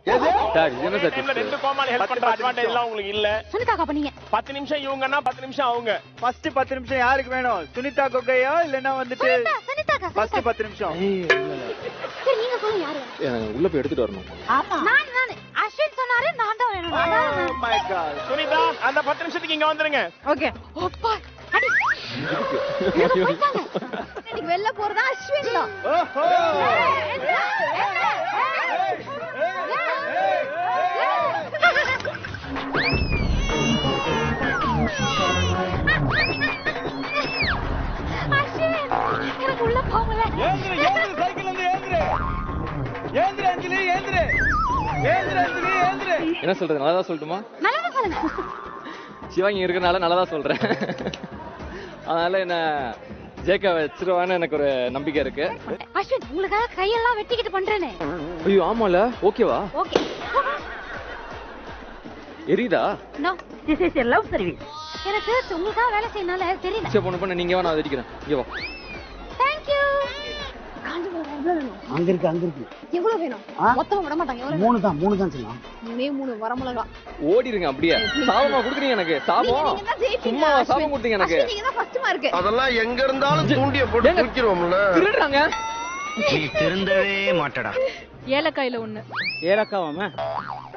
Sir இது என்ன sir டைம்ல tips? ரெண்டு கோமாளி ஹெல்ப் பண்ற அட்வான்டேஜ் எல்லாம் உங்களுக்கு இல்ல சுனிதாக்கா பண்ணீங்க பத்து நிமிஷம் இவங்கன்னா பத்து நிமிஷம் அவங்க ஃபர்ஸ்ட் பத்து நிமிஷம் யாருக்கு வேணும் சுனிதா கொக்கையா இல்லன்னா வந்துட்டு சுனிதா சுனிதாக்கா ஃபர்ஸ்ட் சுனிதா. பத்து நிமிஷம் ஏய், இல்ல, இல்ல. சரி நீங்க சொல்லுங்க யாரு எனக்கு உள்ள போய் எடுத்துட்டு வரணும் நான் நான் அஸ்வின் சொன்னாரு நான் தான் வேணும் நான் தான் வேணும். மை காட் சுனிதா அந்த பத்து நிமிஷத்துக்கு இங்க வந்துருங்க ஓகே அப்பா அடி எங்க போயிட்டாங்க இன்னைக்கு வெளில போறதா அஸ்வின் தான் ஓஹோ அஸ்வின் எனக்கு உள்ள போகல ஏந்திரு ஏந்திரு சைக்கிள் வந்து ஏந்திரு ஏந்திரு அஞ்சலி ஏந்திரு ஏந்திரு அஞ்சலி ஏந்திரு என்ன சொல்றது நல்லதா சொல்லட்டுமா நல்லா சொல்லுங்க சிவாங்கி இருக்கறனால நல்லதா சொல்றேன் அதனால என்ன ஜேக்கா வச்சிருவான்னு எனக்கு ஒரு நம்பிக்கை இருக்கு அஸ்வின் உங்களுக்காக கையெல்லாம் வெட்டிக்கிட்டு பண்றேனே ஐயோ ஆமால ஓகேவா ஓகே எரியுதா no this is a love service எனக்கு உங்களுக்காக வேலை செய்யனால தெரியல சரி பொண்ணு பண்ண நீங்க வா நான் வெடிக்கிறேன் இங்க வா தேங்க் யூ காஞ்சு போய் எவ்வளவு வேணும் அங்க இருக்கு அங்க இருக்கு எவ்வளவு வேணும் ஆ? மொத்தமா விட மாட்டாங்க எவ்வளவு மூணு தான் மூணு தான் சொல்லலாம் மூணே மூணு வரமிளகா ஓடிடுங்க அப்படியே சாபமா குடுக்குறீங்க எனக்கு சாபம் நீங்க தான் ஜெயிப்பீங்க, சும்மா அஸ்வின். சாபம் கொடுத்தீங்க எனக்கு அஸ்வின், நீங்க தான் first mark. அதெல்லாம் எங்க இருந்தாலும் தூண்டிய போட்டு ஏங்க, தூக்கிடுவோம்ல திருடுறாங்க நீ திருந்தவே மாட்டடா ஏலக்காயில ஒண்ணு ஏலக்காவாம